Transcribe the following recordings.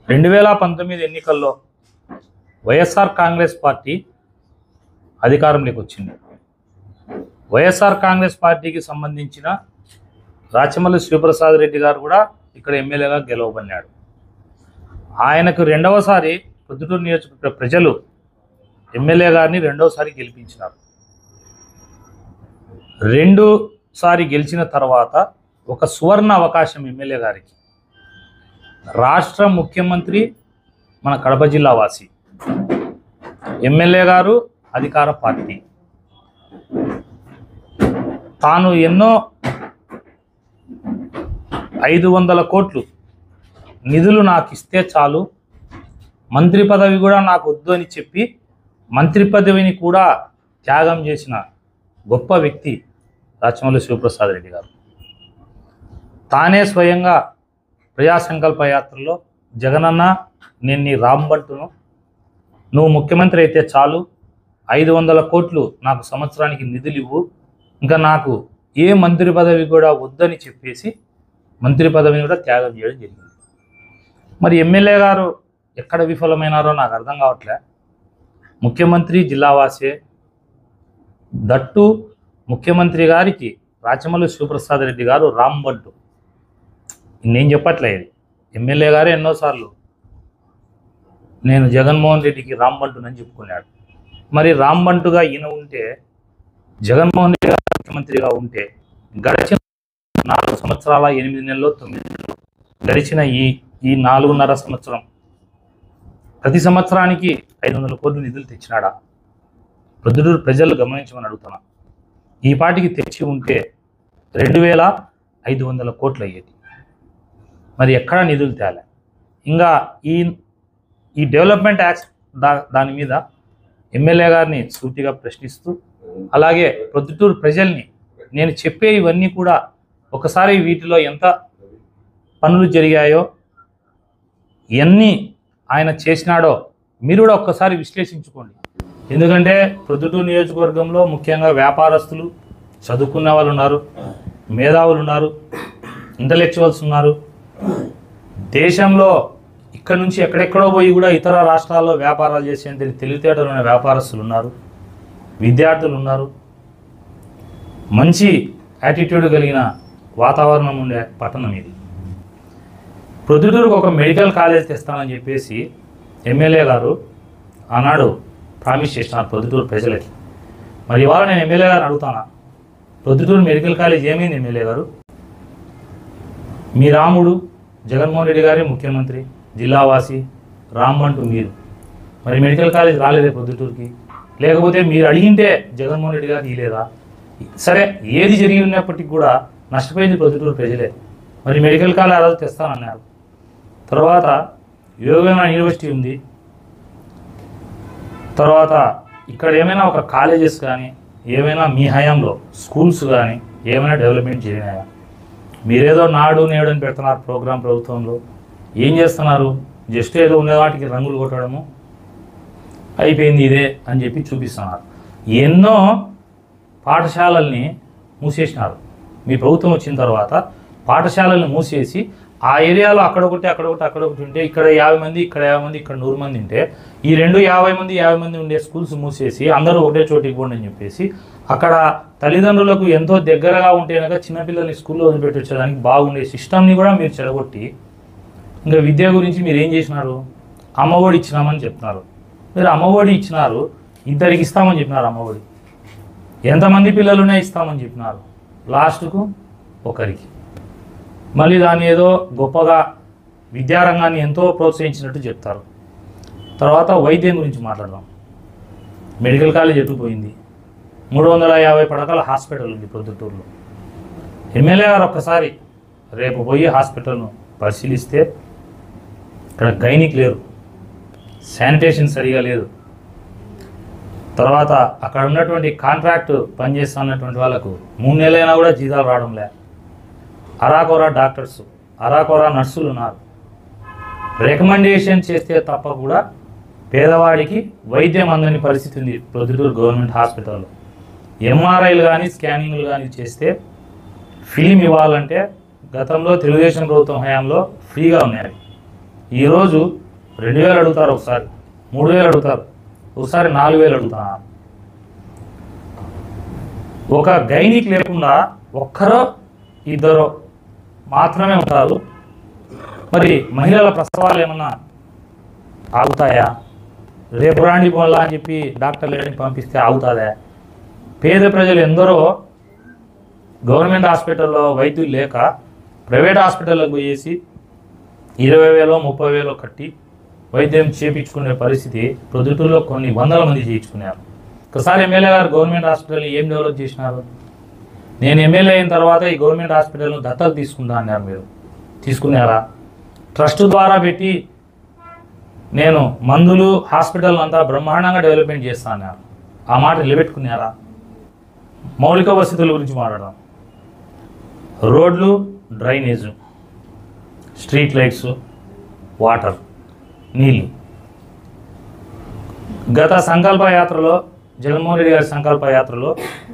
రెండు వేల పంతొమ్మిది ఎన్నికల్లో వైఎస్ఆర్ కాంగ్రెస్ పార్టీ అధికారంలోకి వచ్చింది వైఎస్ఆర్ కాంగ్రెస్ పార్టీకి సంబంధించిన రాచమల్లి శివప్రసాద్ రెడ్డి గారు కూడా ఇక్కడ ఎమ్మెల్యేగా గెలవబడినాడు ఆయనకు రెండవసారి పొద్దుటూరు నియోజకవర్గ ప్రజలు ఎమ్మెల్యే గారిని రెండవసారి గెలిపించినారు రెండుసారి గెలిచిన తర్వాత ఒక సువర్ణ అవకాశం ఎమ్మెల్యే గారికి రాష్ట్ర ముఖ్యమంత్రి మన కడప జిల్లా వాసి ఎమ్మెల్యే గారు అధికార పార్టీ తాను ఎన్నో ఐదు వందల కోట్లు నిధులు నాకు ఇస్తే చాలు మంత్రి పదవి కూడా నాకు వద్దు అని చెప్పి మంత్రి పదవిని కూడా త్యాగం చేసిన గొప్ప వ్యక్తి రాచమల్లి శివప్రసాద్ రెడ్డి గారు తానే స్వయంగా ప్రజా సంకల్ప యాత్రలో జగనన్న నేను నీ రాంబంటును నువ్వు ముఖ్యమంత్రి అయితే చాలు ఐదు వందల కోట్లు నాకు సంవత్సరానికి నిధులు ఇవ్వు ఇంకా నాకు ఏ మంత్రి పదవి కూడా వద్దని చెప్పేసి మంత్రి పదవిని కూడా త్యాగం చేయడం జరిగింది మరి ఎమ్మెల్యే గారు ఎక్కడ విఫలమైనారో నాకు అర్థం కావట్లే ముఖ్యమంత్రి జిల్లావాసే దట్టు ముఖ్యమంత్రి గారికి రాచమల్లి శివప్రసాద్ రెడ్డి గారు రాంబంటు నేను చెప్పట్లేదు ఎమ్మెల్యే గారే ఎన్నోసార్లు నేను జగన్మోహన్ రెడ్డికి రాంబంటునని చెప్పుకున్నాడు మరి రాంబంటుగా ఈయన ఉంటే జగన్మోహన్ రెడ్డి గారు ముఖ్యమంత్రిగా ఉంటే గడిచిన నాలుగు సంవత్సరాల ఎనిమిది నెలలు తొమ్మిది నెలలు గడిచిన ఈ ఈ నాలుగున్నర సంవత్సరం ప్రతి సంవత్సరానికి ఐదు వందల కోట్లు నిధులు తెచ్చినాడా ప్రొద్దుటూరు ప్రజలు గమనించమని అడుగుతున్నా ఈ పాటికి తెచ్చి ఉంటే రెండు వేల ఐదు వందల కోట్లు అయ్యేది మరి ఎక్కడ నిధులు తేలే ఇంకా ఈ ఈ డెవలప్మెంట్ యాక్ట్ దా దాని మీద ఎమ్మెల్యే గారిని సూటిగా ప్రశ్నిస్తూ అలాగే ప్రొద్దుటూరు ప్రజల్ని నేను చెప్పే ఇవన్నీ కూడా ఒకసారి వీటిలో ఎంత పనులు జరిగాయో ఎన్ని ఆయన చేసినాడో మీరు కూడా ఒక్కసారి విశ్లేషించుకోండి ఎందుకంటే ప్రొద్దుటూరు నియోజకవర్గంలో ముఖ్యంగా వ్యాపారస్తులు చదువుకున్న వాళ్ళు ఉన్నారు మేధావులు ఉన్నారు ఇంటలెక్చువల్స్ ఉన్నారు దేశంలో ఇక్కడ నుంచి ఎక్కడెక్కడో పోయి కూడా ఇతర రాష్ట్రాల్లో వ్యాపారాలు చేసేంత తెలివితేటలు ఉన్న వ్యాపారస్తులు ఉన్నారు విద్యార్థులు ఉన్నారు మంచి యాటిట్యూడ్ కలిగిన వాతావరణం ఉండే పట్టణం ఇది ప్రొద్దుటూరుకు ఒక మెడికల్ కాలేజ్ తెస్తానని చెప్పేసి ఎమ్మెల్యే గారు ఆనాడు ప్రామిస్ చేసినారు ప్రొద్దుటూరు ప్రజలకి మరి ఇవాళ నేను ఎమ్మెల్యే గారు అడుగుతానా ప్రొద్దుటూరు మెడికల్ కాలేజ్ ఏమైంది ఎమ్మెల్యే గారు మీ రాముడు జగన్మోహన్ రెడ్డి గారే ముఖ్యమంత్రి జిల్లావాసి రామ్మంటూ మీరు మరి మెడికల్ కాలేజ్ రాలేదే పొద్దుటూరుకి లేకపోతే మీరు అడిగింటే జగన్మోహన్ రెడ్డి గారికి ఇలేదా సరే ఏది జరిగి ఉన్నప్పటికీ కూడా నష్టపోయింది పొద్దుటూరు ప్రజలే మరి మెడికల్ కాలేజ్ ఆ రోజు తెస్తానన్నారు తర్వాత యోగమైన యూనివర్సిటీ ఉంది తర్వాత ఇక్కడ ఏమైనా ఒక కాలేజెస్ కానీ ఏమైనా మీ హయాంలో స్కూల్స్ కానీ ఏమైనా డెవలప్మెంట్ జరిగినాయా మీరేదో నాడు నేడు అని పెడుతున్నారు ప్రోగ్రాం ప్రభుత్వంలో ఏం చేస్తున్నారు జస్ట్ ఏదో ఉన్న వాటికి రంగులు కొట్టడము అయిపోయింది ఇదే అని చెప్పి చూపిస్తున్నారు ఎన్నో పాఠశాలల్ని మూసేసినారు మీ ప్రభుత్వం వచ్చిన తర్వాత పాఠశాలల్ని మూసేసి ఆ ఏరియాలో అక్కడ ఒకటి అక్కడ ఒకటి అక్కడ ఒకటి ఉంటే ఇక్కడ యాభై మంది ఇక్కడ యాభై మంది ఇక్కడ నూరు మంది ఉంటే ఈ రెండు యాభై మంది యాభై మంది ఉండే స్కూల్స్ మూసేసి అందరూ ఒకటే చోటికి పోండి అని చెప్పేసి అక్కడ తల్లిదండ్రులకు ఎంతో దగ్గరగా ఉంటే కనుక చిన్నపిల్లల్ని స్కూల్లో వదిలిపెట్టి వచ్చేదానికి బాగుండే సిస్టమ్ని కూడా మీరు చెడగొట్టి ఇంకా విద్య గురించి మీరు ఏం చేసినారు అమ్మఒడి ఇచ్చినామని చెప్తున్నారు మీరు అమ్మఒడి ఇచ్చినారు ఇద్దరికి ఇస్తామని చెప్పినారు అమ్మఒడి ఎంతమంది పిల్లలునే ఇస్తామని చెప్పినారు లాస్ట్కు ఒకరికి మళ్ళీ దాన్ని ఏదో గొప్పగా విద్యారంగాన్ని ఎంతో ప్రోత్సహించినట్టు చెప్తారు తర్వాత వైద్యం గురించి మాట్లాడదాం మెడికల్ కాలేజ్ ఎటుపోయింది మూడు వందల యాభై పడకల హాస్పిటల్ ఉంది ప్రొద్దుటూరులో ఎమ్మెల్యే గారు ఒక్కసారి రేపు పోయి హాస్పిటల్ను పరిశీలిస్తే ఇక్కడ గైనిక్ లేరు శానిటేషన్ సరిగా లేదు తర్వాత అక్కడ ఉన్నటువంటి కాంట్రాక్ట్ పనిచేస్తున్నటువంటి వాళ్ళకు మూడు నెలలైనా కూడా జీతాలు రావడం లే అరాకొరా డాక్టర్స్ అరాకొరా నర్సులు ఉన్నారు రికమెండేషన్ చేస్తే తప్ప కూడా పేదవాడికి వైద్యం అందని పరిస్థితి ఉంది ప్రొద్దుటూరు గవర్నమెంట్ హాస్పిటల్లో ఎంఆర్ఐలు కానీ స్కానింగ్లు కానీ చేస్తే ఫిలిం ఇవ్వాలంటే గతంలో తెలుగుదేశం ప్రభుత్వం హయాంలో ఫ్రీగా ఉన్నాయి ఈరోజు రెండు వేలు అడుగుతారు ఒకసారి మూడు వేలు అడుగుతారు ఒకసారి నాలుగు వేలు అడుగుతున్నారు ఒక గైనిక్ లేకుండా ఒక్కరో ఇద్దరో మాత్రమే ఉంటారు మరి మహిళల ప్రసవాలు ఏమన్నా ఆగుతాయా రేపు రాండి పోలా అని చెప్పి డాక్టర్ లేడని పంపిస్తే ఆగుతుందా పేద ప్రజలు ఎందరో గవర్నమెంట్ హాస్పిటల్లో వైద్యులు లేక ప్రైవేట్ హాస్పిటల్లోకి పోయేసి ఇరవై వేలో ముప్పై వేలో కట్టి వైద్యం చేయించుకునే పరిస్థితి ప్రొద్దుటూరులో కొన్ని వందల మంది చేయించుకున్నారు ఒకసారి ఎమ్మెల్యే గారు గవర్నమెంట్ హాస్పిటల్ ఏం డెవలప్ చేసినారు నేను ఎమ్మెల్యే అయిన తర్వాత ఈ గవర్నమెంట్ హాస్పిటల్ను దత్తత తీసుకుంటా అన్నారు మీరు తీసుకున్నారా ట్రస్ట్ ద్వారా పెట్టి నేను మందులు హాస్పిటల్ అంతా బ్రహ్మాండంగా డెవలప్మెంట్ చేస్తా అన్నారు ఆ మాట నిలబెట్టుకున్నారా మౌలిక వసతుల గురించి మాట్లాడదాం రోడ్లు డ్రైనేజు స్ట్రీట్ లైట్స్ వాటర్ నీళ్ళు గత సంకల్ప యాత్రలో జగన్మోహన్ రెడ్డి గారి సంకల్ప యాత్రలో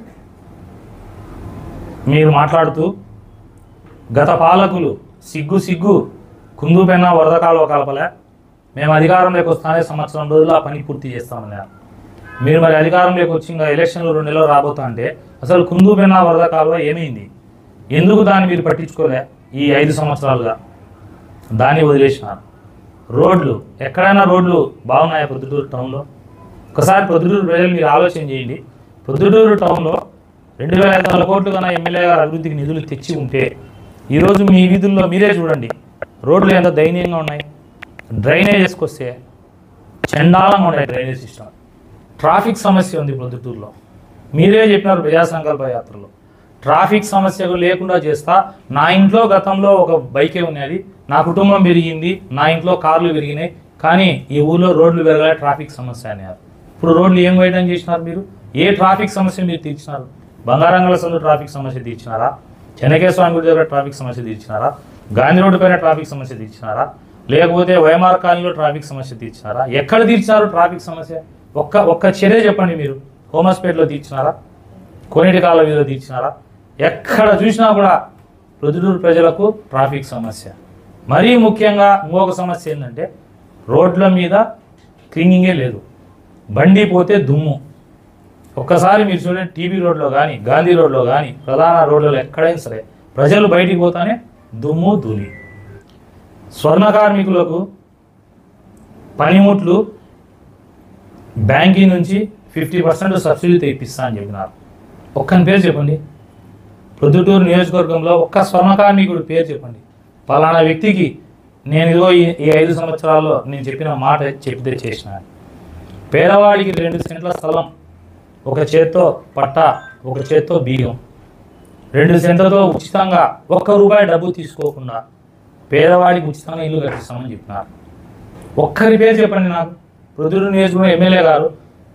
మీరు మాట్లాడుతూ గత పాలకులు సిగ్గు సిగ్గు కుందుపెన్న వరద కాలువ కలపలే మేము అధికారంలోకి వస్తానే సంవత్సరం రోజులు ఆ పని పూర్తి చేస్తామన్నారు మీరు మరి అధికారంలోకి వచ్చి ఇంకా ఎలక్షన్లు రెండు నెలలు రాబోతా అంటే అసలు కుందుపెన్న వరద కాలువ ఏమైంది ఎందుకు దాన్ని మీరు పట్టించుకోలే ఈ ఐదు సంవత్సరాలుగా దాన్ని వదిలేసినారు రోడ్లు ఎక్కడైనా రోడ్లు బాగున్నాయా ప్రొద్దుటూరు టౌన్లో ఒకసారి ప్రొద్దుటూరు ప్రజలు మీరు ఆలోచన చేయండి ప్రొద్దుటూరు టౌన్లో రెండు వేల ఐదు వందల కోట్లు కన్నా ఎమ్మెల్యే గారు అభివృద్ధికి నిధులు తెచ్చి ఉంటే ఈరోజు మీ వీధుల్లో మీరే చూడండి రోడ్లు ఎంత దయనీయంగా ఉన్నాయి డ్రైనేజెస్కి వస్తే చండాలంగా ఉన్నాయి డ్రైనేజ్ సిస్టమ్ ట్రాఫిక్ సమస్య ఉంది ప్రొద్దుటూరులో మీరే చెప్పినారు ప్రజా సంకల్ప యాత్రలో ట్రాఫిక్ సమస్య లేకుండా చేస్తా నా ఇంట్లో గతంలో ఒక బైకే ఉన్నది నా కుటుంబం పెరిగింది నా ఇంట్లో కార్లు పెరిగినాయి కానీ ఈ ఊర్లో రోడ్లు పెరగలే ట్రాఫిక్ సమస్య అన్నారు ఇప్పుడు రోడ్లు ఏం వేయడం చేసినారు మీరు ఏ ట్రాఫిక్ సమస్య మీరు తీర్చినారు బంగారంగల సందు ట్రాఫిక్ సమస్య తీర్చినారా చెన్నకేశ్వర స్వామి గుడి దగ్గర ట్రాఫిక్ సమస్య తీర్చినారా గాంధీ రోడ్డు పైన ట్రాఫిక్ సమస్య తీర్చినారా లేకపోతే వైఎంఆర్ కాలనీలో ట్రాఫిక్ సమస్య తీర్చినారా ఎక్కడ తీర్చినారు ట్రాఫిక్ సమస్య ఒక్క ఒక్క చర్య చెప్పండి మీరు హోమస్పేట్లో తీర్చినారా కోనేటి కాలం మీద తీర్చినారా ఎక్కడ చూసినా కూడా ప్రొద్దుటూరు ప్రజలకు ట్రాఫిక్ సమస్య మరీ ముఖ్యంగా ఇంకొక సమస్య ఏంటంటే రోడ్ల మీద క్లీనింగే లేదు బండి పోతే దుమ్ము ఒక్కసారి మీరు చూడండి టీబీ రోడ్లో కానీ గాంధీ రోడ్లో కానీ ప్రధాన రోడ్లలో ఎక్కడైనా సరే ప్రజలు బయటికి పోతానే దుమ్ము ధూళి స్వర్ణ కార్మికులకు పనిముట్లు బ్యాంకింగ్ నుంచి ఫిఫ్టీ పర్సెంట్ సబ్సిడీతో ఇప్పిస్తా అని చెప్పినారు ఒక్కని పేరు చెప్పండి ప్రొద్దుటూరు నియోజకవర్గంలో ఒక్క స్వర్ణ కార్మికుడు పేరు చెప్పండి పలానా వ్యక్తికి నేను ఇదిగో ఈ ఈ ఐదు సంవత్సరాల్లో నేను చెప్పిన మాట చెప్తే చేసిన పేదవాడికి రెండు సెంట్ల స్థలం ఒక చేత్తో పట్ట ఒక చేత్తో బియ్యం రెండు సెంట్లతో ఉచితంగా ఒక్క రూపాయి డబ్బు తీసుకోకుండా పేదవాడికి ఉచితంగా ఇల్లు కట్టిస్తామని చెప్పినారు ఒక్కరి పేరు చెప్పండి నాకు ప్రొద్దుటూరు నియోజకవర్గం ఎమ్మెల్యే గారు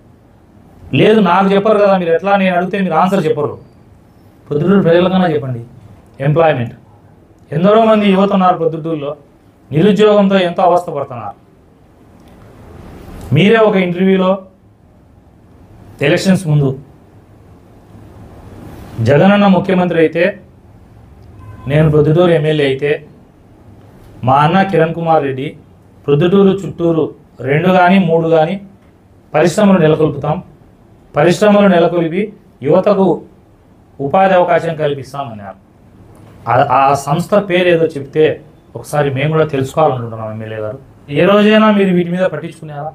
లేదు నాకు చెప్పరు కదా మీరు ఎట్లా నేను అడిగితే మీరు ఆన్సర్ చెప్పరు ప్రొద్దుటూరు ప్రజలకన్నా చెప్పండి ఎంప్లాయ్మెంట్ ఎందరో మంది యువత ఉన్నారు ప్రొద్దుటూరులో నిరుద్యోగంతో ఎంతో అవస్థ పడుతున్నారు మీరే ఒక ఇంటర్వ్యూలో ఎలక్షన్స్ ముందు జగనన్న ముఖ్యమంత్రి అయితే నేను ప్రొద్దుటూరు ఎమ్మెల్యే అయితే మా అన్న కిరణ్ కుమార్ రెడ్డి ప్రొద్దుటూరు చుట్టూరు రెండు కానీ మూడు కానీ పరిశ్రమలు నెలకొల్పుతాం పరిశ్రమలు నెలకొల్పి యువతకు ఉపాధి అవకాశం కల్పిస్తామన్నారు ఆ- ఆ సంస్థ పేరు ఏదో చెప్తే ఒకసారి మేము కూడా తెలుసుకోవాలనుకుంటున్నాం ఎమ్మెల్యే గారు ఏ రోజైనా మీరు వీటి మీద పట్టించుకున్నారా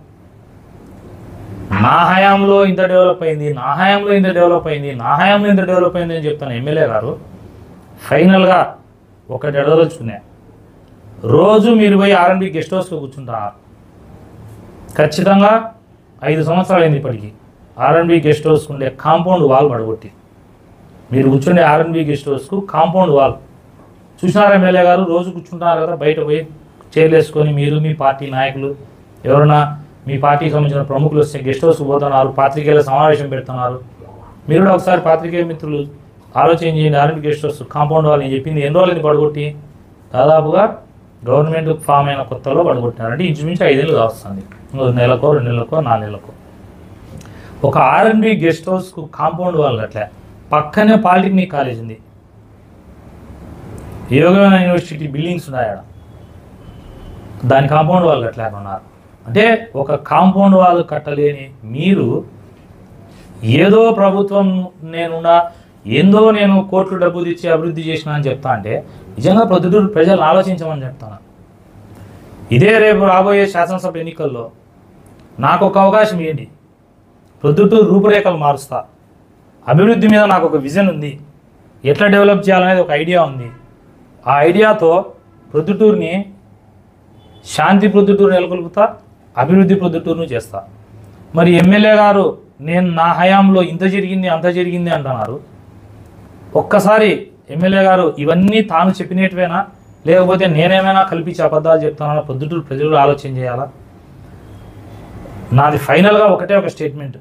నా హయాంలో ఇంత డెవలప్ అయింది నా హయాంలో ఇంత డెవలప్ అయింది నా హయాంలో ఇంత డెవలప్ అయింది అని చెప్తాను ఎమ్మెల్యే గారు ఫైనల్గా ఒకటి అడగదలుచుకున్నా రోజు మీరు పోయి ఆర్ఎండ్బి గెస్ట్ హౌస్లో కూర్చుంటారు ఖచ్చితంగా ఐదు సంవత్సరాలు అయింది ఇప్పటికి ఆర్ఎండ్బి గెస్ట్ హౌస్ ఉండే కాంపౌండ్ వాల్ పడగొట్టి మీరు కూర్చుండే ఆర్ఎండ్బి గెస్ట్ హౌస్కు కాంపౌండ్ వాల్ చూసినారా ఎమ్మెల్యే గారు రోజు కూర్చుంటున్నారు కదా బయట పోయి చైర్లు వేసుకొని మీరు మీ పార్టీ నాయకులు ఎవరైనా మీ పార్టీకి సంబంధించిన ప్రముఖులు వస్తే గెస్ట్ హౌస్ పోతున్నారు పాత్రికేయుల సమావేశం పెడుతున్నారు మీరు కూడా ఒకసారి పాత్రికేయ మిత్రులు ఆలోచన చేయండి ఆర్ఎండ్బి గెస్ట్ హౌస్ కాంపౌండ్ వాల్ నేను చెప్పింది ఎన్ని రోజులైంది పడగొట్టి దాదాపుగా గవర్నమెంట్ ఫామ్ అయిన కొత్తలో పడగొట్టినారు అంటే ఇంచుమించు ఐదేళ్ళు కావస్తుంది ఇంకో నెలకో రెండు నెలలకో నాలుగు నెలలకో ఒక ఆర్ఎన్బి గెస్ట్ హౌస్కు కాంపౌండ్ వాళ్ళు అట్లా పక్కనే పాలిటెక్నిక్ కాలేజ్ ఉంది యోగమైన యూనివర్సిటీ బిల్డింగ్స్ ఉన్నాయి ఆడ దాని కాంపౌండ్ వాళ్ళు కట్టలేకున్నారు అంటే ఒక కాంపౌండ్ వాళ్ళు కట్టలేని మీరు ఏదో ప్రభుత్వం నేనున్నా ఏందో నేను కోట్లు డబ్బులు ఇచ్చి అభివృద్ధి చేసిన అని చెప్తా అంటే నిజంగా ప్రొద్దుటూరు ప్రజలు ఆలోచించమని చెప్తాను ఇదే రేపు రాబోయే శాసనసభ ఎన్నికల్లో నాకు ఒక అవకాశం ఇవ్వండి ప్రొద్దుటూరు రూపురేఖలు మారుస్తా అభివృద్ధి మీద నాకు ఒక విజన్ ఉంది ఎట్లా డెవలప్ చేయాలనేది ఒక ఐడియా ఉంది ఆ ఐడియాతో ప్రొద్దుటూరుని శాంతి ప్రొద్దుటూరు నెలకొల్పుతా అభివృద్ధి ప్రొద్దుటూరును చేస్తా మరి ఎమ్మెల్యే గారు నేను నా హయాంలో ఇంత జరిగింది అంత జరిగింది అంటున్నారు ఒక్కసారి ఎమ్మెల్యే గారు ఇవన్నీ తాను చెప్పినట్టువేనా లేకపోతే నేనేమైనా కల్పించి అబద్ధాలు చెప్తానా పొద్దుటూరు ప్రజలు ఆలోచన చేయాలా నాది ఫైనల్గా ఒకటే ఒక స్టేట్మెంట్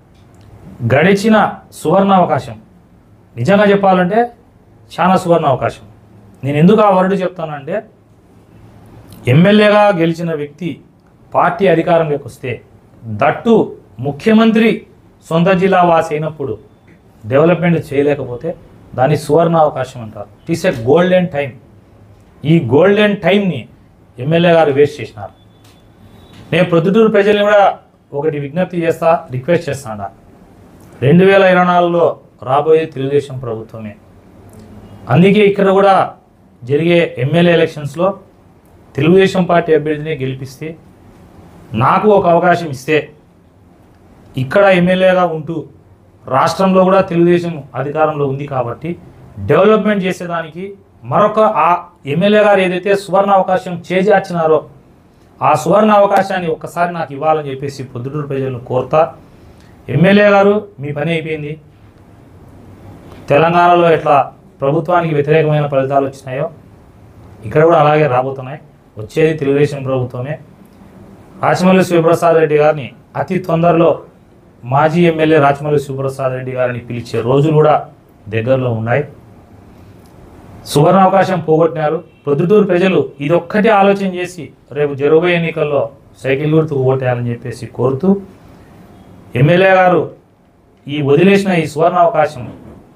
గడిచిన సువర్ణ అవకాశం నిజంగా చెప్పాలంటే చాలా సువర్ణ అవకాశం నేను ఎందుకు ఆ వర్డ్ చెప్తానంటే ఎమ్మెల్యేగా గెలిచిన వ్యక్తి పార్టీ అధికారంలోకి వస్తే దట్టు ముఖ్యమంత్రి సొంత జిల్లా వాసి అయినప్పుడు డెవలప్మెంట్ చేయలేకపోతే దాన్ని సువర్ణ అవకాశం అంటారు it is a golden time ఈ గోల్డెన్ టైంని ఎమ్మెల్యే గారు వేస్ట్ చేసినారు నేను ప్రొద్దుటూరు ప్రజల్ని కూడా ఒకటి విజ్ఞప్తి చేస్తా రిక్వెస్ట్ చేస్తాడా రెండు వేల ఇరవై నాలుగులో రాబోయే తెలుగుదేశం ప్రభుత్వమే అందుకే ఇక్కడ కూడా జరిగే ఎమ్మెల్యే ఎలక్షన్స్లో తెలుగుదేశం పార్టీ అభ్యర్థిని గెలిపిస్తే నాకు ఒక అవకాశం ఇస్తే ఇక్కడ ఎమ్మెల్యేగా ఉంటూ రాష్ట్రంలో కూడా తెలుగుదేశం అధికారంలో ఉంది కాబట్టి డెవలప్మెంట్ చేసేదానికి మరొక ఆ ఎమ్మెల్యే గారు ఏదైతే సువర్ణ అవకాశం చేజార్చినారో ఆ సువర్ణ అవకాశాన్ని ఒక్కసారి నాకు ఇవ్వాలని చెప్పేసి పొద్దుటూరు ప్రజలను కోరుతా ఎమ్మెల్యే గారు మీ పని అయిపోయింది తెలంగాణలో ఎట్లా ప్రభుత్వానికి వ్యతిరేకమైన ఫలితాలు వచ్చినాయో ఇక్కడ కూడా అలాగే రాబోతున్నాయి వచ్చేది తెలుగుదేశం ప్రభుత్వమే రాచమల్లి శివప్రసాద్ రెడ్డి గారిని అతి తొందరలో మాజీ ఎమ్మెల్యే రాచమల్లి శివప్రసాద్ రెడ్డి గారిని పిలిచే రోజులు కూడా దగ్గరలో ఉన్నాయి సువర్ణ అవకాశం పోగొట్టినారు ప్రొద్దుటూరు ప్రజలు ఇదొక్కటి ఆలోచన చేసి రేపు జరగబోయే ఎన్నికల్లో సైకిల్ గుర్తుకు ఓటేయాలని చెప్పేసి కోరుతూ ఎమ్మెల్యే గారు ఈ వదిలేసిన ఈ సువర్ణ అవకాశం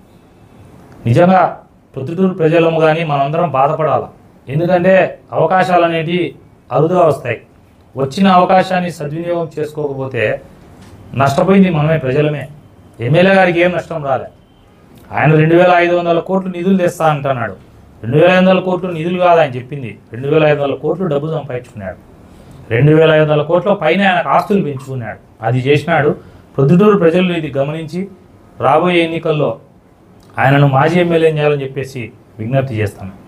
నిజంగా ప్రొద్దుటూరు ప్రజలము కానీ మనందరం బాధపడాలి ఎందుకంటే అవకాశాలు అనేటివి అరుదుగా వస్తాయి వచ్చిన అవకాశాన్ని సద్వినియోగం చేసుకోకపోతే నష్టపోయింది మనమే ప్రజలమే ఎమ్మెల్యే గారికి ఏం నష్టం రాలే ఆయన రెండు వేల ఐదు వందల కోట్లు నిధులు తెస్తా అంటున్నాడు రెండు వేల ఐదు వందల కోట్లు నిధులు కాదు ఆయన చెప్పింది రెండు వేల ఐదు వందల కోట్లు డబ్బు సంపాదించుకున్నాడు రెండు వేల ఐదు వందల కోట్ల పైన ఆయన ఆస్తులు పెంచుకున్నాడు అది చేసినాడు ప్రొద్దుటూరు ప్రజలు ఇది గమనించి రాబోయే ఎన్నికల్లో ఆయనను మాజీ ఎమ్మెల్యే చేయాలని చెప్పేసి విజ్ఞప్తి చేస్తాను